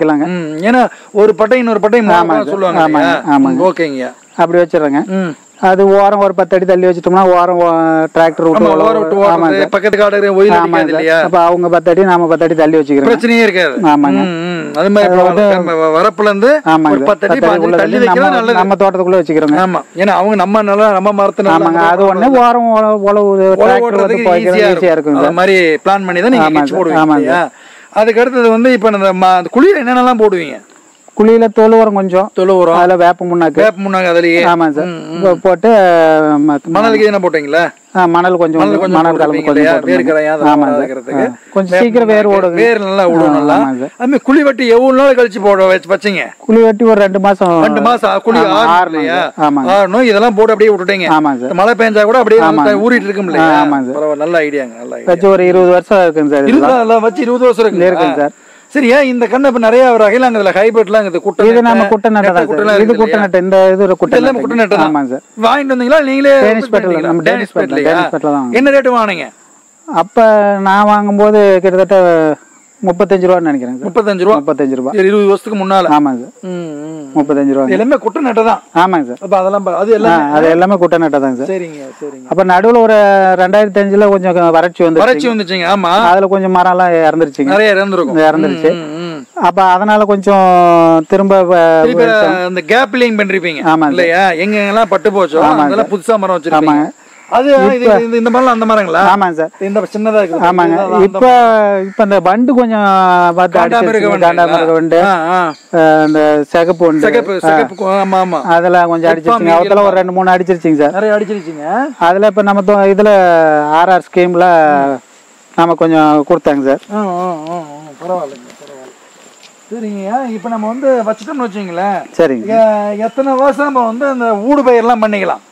வைக்கலாங்க ம் ஏன்னா ஒரு பட்டை இன்னொரு பட்டை ஆமாங்க, சொல்லுவாங்க ஆமாங்க, இல்லையா? ஆமாங்க. ம், ஓகேங்க அப்படி வச்சிடுறேங்க ம் அது ஓரம் ஒரு பத்து அடி தள்ளி வச்சிட்டோம்னா ஓரம் டிராக்டர் ஆமா விட்டு ஓர விட்டு உழவு- ஆமாங்க ஓடுறது பக்கத்து காடு ஒயில் ஆமாங்க அடிக்காது இல்லையா அப்ப அவங்க பத்து அடி நாம பத்து அடி தள்ளி வச்சுக்கிறோம் பிரச்சனையே இருக்காது ஆமாங்க ம், ம். அது மாதிரி இப்போ நம்ம வரப்புல இருந்து ஒரு ஆமாங்க பத்து அடி பத்து அடி பாஞ்சு உள்ள தள்ளி தள்ளி வைக்கிறது நம்ம நல்லது நம்ம தோட்டத்துக்குள்ள வச்சுக்கிறோங்க ஆமா ஏன்னா அவங்க நம்ம நல்லா நம்ம மரத்து ஆமாங்க அது ஒண்ணு ஓரம் உழவு உழவு டிராக்டர் வந்து ஓட்டுறதுக்கு போய்க்கிறது ஈஸியா ஈஸியா இருக்கும் இருக்குங்க அது மாதிரி பிளான் பண்ணி தான் நீங்க ஆமாங்க, கிச்சு போடுவீங்க ஆமாங்க. இல்லையா அதுக்கு அடுத்தது வந்து இப்போ இந்த ம- அந்த குளிர் என்னென்னலாம் போடுவீங்க குழியில தொழு உரம் கொஞ்சம் தொழு உரம் அதுல வேப்ப முன்னாக்கு வேப்ப முன்னாங்க அதுலயே ஆமாங்க சார் இப்போ போட்டு ம- மணலுக்கு என்ன போட்டீங்களா ஆ, மணல் கொஞ்சம் மணல் கொஞ்சம் கொஞ்சம் மணல் கலந்து போடுவீங்க கொஞ்சம் இல்லையா போட்டுருங்க. வேர்க்கரையா அதெல்லாம் ஆமாங்க சார். வளர்க்கறதுக்கு ஆ. கொஞ்சம் சீக்கிரம் வேர் ஓடுங்க வேர் நல்லா விடும் நல்லா ஆமாங்க சார். அது மாதிரி குழி வெட்டி எவ்வளவு நாள் கழிச்சு போட வச்சு வச்சீங்க குழி வெட்டி ஒரு ரெண்டு மாசம் ரெண்டு மாசம் குழி ஆமா, ஆறணும் ஆறணுங்க. இல்லையா ஆமாங்க. ஆறணும் இதெல்லாம் போட்டு அப்படியே விட்டுட்டீங்க ஆமாங்க சார் மழை பெஞ்சா கூட அப்படியே வந்து ஊறிட்டு இருக்கும் இல்லையா ஆ, ஆமாங்க சார். பரவாயில்ல நல்ல ஐடியாங்க நல்ல ஐடியா வச்சு ஒரு இருபது வருஷம் இருக்குங்க சார் இதெல்லாம். இருபது வச்சு இருபது வருஷம் இருக்கு இருக்குங்க சார் சரி ஏன் இந்த கண்ணை இப்ப நிறைய வகையில இதுல ஹைபிரிட்லாம் இருக்குது குட்டை இது நம்ம நெட்டை, குட்டை நட்டை நெட்டை தான் குட்டைலாம் சார் இது இருக்குது குட்டை இல்லையா? நட்டை இந்த இது ஒரு குட்டை எல்லாமே குட்டை நெட்டை நட்டை தான். ஆமாங்க சார் வாங்கிட்டு வந்தீங்களா நீங்களே டேனிஷ் open பெட்டில் பண்ணிட்டீங்களா? நம்ம டேனிஷ் பெட்டில் பெட்டிலையா? டேனிஷ் பெட்டில் தான் என்ன ரேட்டு வாங்கினீங்க அப்ப நான் வாங்கும்போது கிட்டத்தட்ட முப்பத்தஞ்சு ரூபான்னு நினைக்கிறேன் சார் முப்பத்தஞ்சு ரூபா முப்பத்தஞ்சு ரூபா சரி, இருபது வருஷத்துக்கு முன்னால ஆமாங்க சார் ம், ம். முப்பத்தஞ்சு ரூபா இது எல்லாமே குட்டை நெட்டை தான் ஆமாங்க சார் அப்ப அதெல்லாம் பா- அது ஆ, எல்லாம் அது எல்லாமே குட்டை நட்டை தாங்க சார் சரிங்க சரிங்க அப்ப நடுவுல ஒரு ரெண்டாயிரத்தி அஞ்சுல கொஞ்சம் வறட்சி வந்து வறட்சி வந்துச்சுங்க ஆமா அதுல கொஞ்சம் மரம் எல்லாம் இறந்துருச்சுங்க நிறைய இறந்துருக்கும் இறந்துருச்சு ம், ம். அப்ப அதனால கொஞ்சம் திரும்ப வ- திருப்பி அந்த கேப் லிங் பண்ணிருப்பீங்க ஆமாங்க சார். இல்லையா எங்க எங்கெல்லாம் பட்டு போச்சோ அதெல்லாம் புதுசா மரம் வச்சிருப்பீங்க அது இது இந்த- இந்த மரம் அந்த மரங்களா ஆமாங்க சார் இந்த சின்னதா இருக்குது ஆமாங்க இப்ப இப்ப இந்த வண்டு கொஞ்சம் பார்த்து காண்டாமிருக அடிச்சிருச்சுங்க. காண்டாமிருக வண்டு ஆ, ஆ. அஹ், இந்த சிகப்பு வண்டு சிகப்பு சிகப்பு கு- ஆமா ஆமா அதெல்லாம் கொஞ்சம் அடிச்சிருச்சுங்க அவத்துல ஒரு ரெண்டு மூணு அடிச்சிருச்சுங்க சார் நிறைய அடிச்சிருச்சுங்க அதுல இப்ப நம்ம தொ- இதுல ஆர்ஆர் ஸ்கீம்ல நம்ம கொஞ்சம் கொடுத்தாங்க சார் ஆ, ஆ, ஆ, ஆ, பரவாயில்லைங்க பரவாயில்ல சரிங்க இப்போ நம்ம வந்து வச்சுட்டோம்னு வச்சுங்களேன் சரிங்க எ- எத்தனை வருஷம் நம்ம வந்து அந்த ஊடு பயிரெல்லாம் பண்ணிக்கலாம்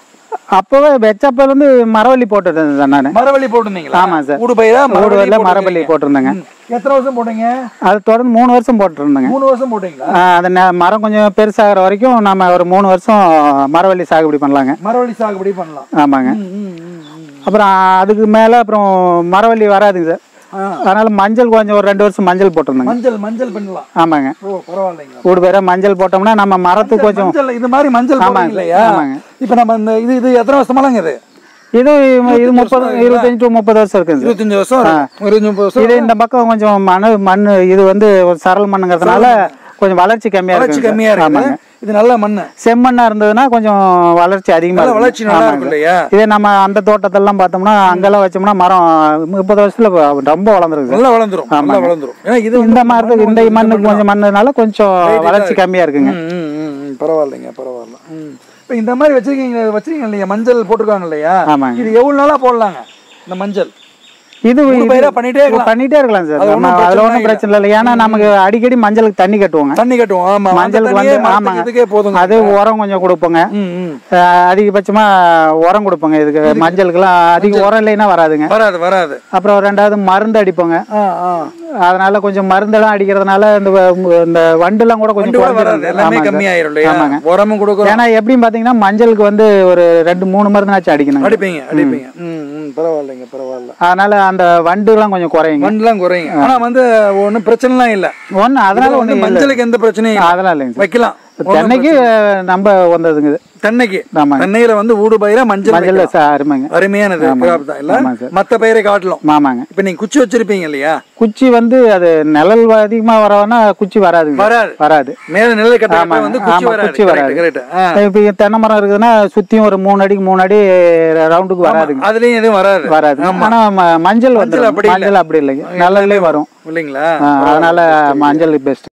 அப்பவே வெச்சப்பல இருந்து மரவள்ளி போட்டுட்டேன் சார் நானு மரவள்ளி போட்டிருந்தீங்களா ஆமா சார். ஊடு பயிரா ஊடு வரல மரவள்ளி மரவள்ளி போட்டிருந்தேங்க எத்தனை வருஷம் போட்டீங்க அது தொடர்ந்து மூணு வருஷம் போட்டுருந்தேங்க மூணு வருஷம் போட்டீங்களா ஆ, அது ந- மரம் கொஞ்சம் பெருசாகிற வரைக்கும் நம்ம ஒரு மூணு வருஷம் மரவள்ளி சாகுபடி பண்ணலாங்க மரவள்ளி சாகுபடி பண்ணலாம் ஆமாங்க ம், ம், ம், ம். அப்புறம் அதுக்கு மேல அப்புறம் மரவள்ளி வராதுங்க சார் ஆ. அதனால மஞ்சள் கொஞ்சம் ஒரு ரெண்டு வருஷம் மஞ்சள் போட்டிருந்தேங்க மஞ்சள் மஞ்சள் பண்ணலாம் ஆமாங்க ஓ பரவாயில்லைங்க கூடு பேரா மஞ்சள் போட்டோம்னா நம்ம மரத்துக்கு கொஞ்சம் மஞ்சள் இது மாதிரி மஞ்சள் போடுறீங்க இல்லையா ஆமாங்க. இப்போ நம்ம இந்த இது இது எத்தனை வருஷமாலங்க இது இது இது முப்பது இருபத்தஞ்சு டு முப்பது வருஷம் இருக்குங்க சார் இருபத்தஞ்சு வருஷம் இருக்கும். இருபத்தஞ்சு முப்பது வருஷம் இது இந்த பக்கம் கொஞ்சம் மண் மண் இது வந்து ஒரு சரல் மண்ணுங்கிறதுனால கொஞ்சம் வளர்ச்சி கம்மியா வளர்ச்சி இருக்கு கம்மியா இருக்கு இது நல்ல மண்ணு செம்மண்ணா இருந்ததுன்னா கொஞ்சம் வளர்ச்சி அதிகமா நல்ல இருக்கும். வளர்ச்சி நல்லா ஆமாங்க. இருக்கும் இல்லையா இதே நம்ம அந்த தோட்டத்தெல்லாம் பார்த்தோம்னா அங்கெல்லாம் வச்சோம்னா மரம் முப்பது வருஷத்துல ரொம்ப வளர்ந்துருக்கு சார் நல்லா வளர்ந்துரும் நல்லா வளர்ந்துரும் ஏன்னா இது இந்த மரத்துக்கு இந்த மண்ணுக்கு கொஞ்சம் மண்ணுனால கொஞ்சம் வளர்ச்சி கம்மியா இருக்குங்க ம், ம், ம், ம், பரவாயில்லைங்க பரவாயில்ல ம். இப்போ இந்த மாதிரி வச்சிருக்கீங்க வச்சிருக்கீங்க இல்லையா மஞ்சள் போட்டிருக்காங்க இல்லையா ஆமாங்க இது எவ்வளவு நாளா போடலாங்க இந்த மஞ்சள் இது ஒரு இது- பயிரா பண்ணிட்டே இருக்கலாம் பண்ணிட்டே இருக்கலாம் சார் அது நம்ம ஒண்ணும் அதுல பிரச்சனை ஒன்றும் பிரச்சனை இல்லை ஏன்னா நமக்கு அடிக்கடி மஞ்சளுக்கு தண்ணி கட்டுவோங்க தண்ணி கட்டுவோம் ஆமா அந்த மஞ்சளுக்கு தண்ணியே வந்து மரத்துக்கு ஆமாங்க இதுக்கே போதுங்க அது உரம் கொஞ்சம் கொடுப்போங்க ம், ம். அஹ் அதிகபட்சமா உரம் கொடுப்போங்க இதுக்கு மஞ்சளுக்குலாம் அதிக உரம் இல்லைன்னா வராதுங்க வராது வராது அப்புறம் ரெண்டாவது மருந்து அடிப்போங்க ஆ ஆ அதனால கொஞ்சம் மருந்தெல்லாம் அடிக்கிறதுனால இந்த வ- இந்த வண்டுலாம் கூட கொஞ்சம் வண்டு கூட வராது குறைஞ்சிரும். எல்லாமே ஆமாங்க சார். கம்மியாயிரும் இல்லையா ஆமாங்க. உரமும் கொடுக்கும் ஏன்னா எப்படின்னு பாத்தீங்கன்னா மஞ்சளுக்கு வந்து ஒரு ரெண்டு மூணு மருந்துனாச்சும் அடிக்கணும் அடிப்பீங்க அடிப்பீங்க ம் ம் பரவாயில்லைங்க பரவாயில்ல அதனால அந்த வண்டுலாம் கொஞ்சம் குறையுங்க மண்ணெல்லாம் குறையுங்க ஆனா வந்து ஒண்ணும் பிரச்சனைலாம் இல்ல ஒண்ணு அதனால இதுல ஒண்ணு வந்து மஞ்சளுக்கு எந்த பிரச்சனையும் இல்ல. அதெல்லாம் இல்லைங்க சார் வைக்கலாம் தென்னைக்கு நம்ம வந்ததுங்க இது. தென்னைக்கு ஆமாங்க தென்னையில வந்து ஊடு பயிரா மஞ்சள் மஞ்சள்ல வைக்கலாம். சா- அருமைங்க அருமையானது crop தான் இல்ல ஆமாங்க சார். மத்த பயிரை காட்டலாம் ஆமாங்க இப்ப நீங்க குச்சி வச்சிருப்பீங்க இல்லையா குச்சி வந்து அது நிழல் அதிகமா வரவனா குச்சி வராதுங்க வராது வராது மேல நிழல் கட்ட ஆமாங்க. வந்து குச்சி ஆமா, வராது குச்சி வராது. கரெக்ட் இப்ப தென்னை மரம் இருக்குதுன்னா சுத்தியும் ஒரு மூணு அடிக்கு மூணு அடி ரவுண்டுக்கு வராதுங்க அதுலயும் எதுவும் வராது வராது ஆனா ம- மஞ்சள் வந்து அப்படி இல்ல. மஞ்சள் அப்படி இல்லைங்க நிழல்லே வரும் இல்லைங்களா ஆ, அதனால மஞ்சள் பெஸ்ட்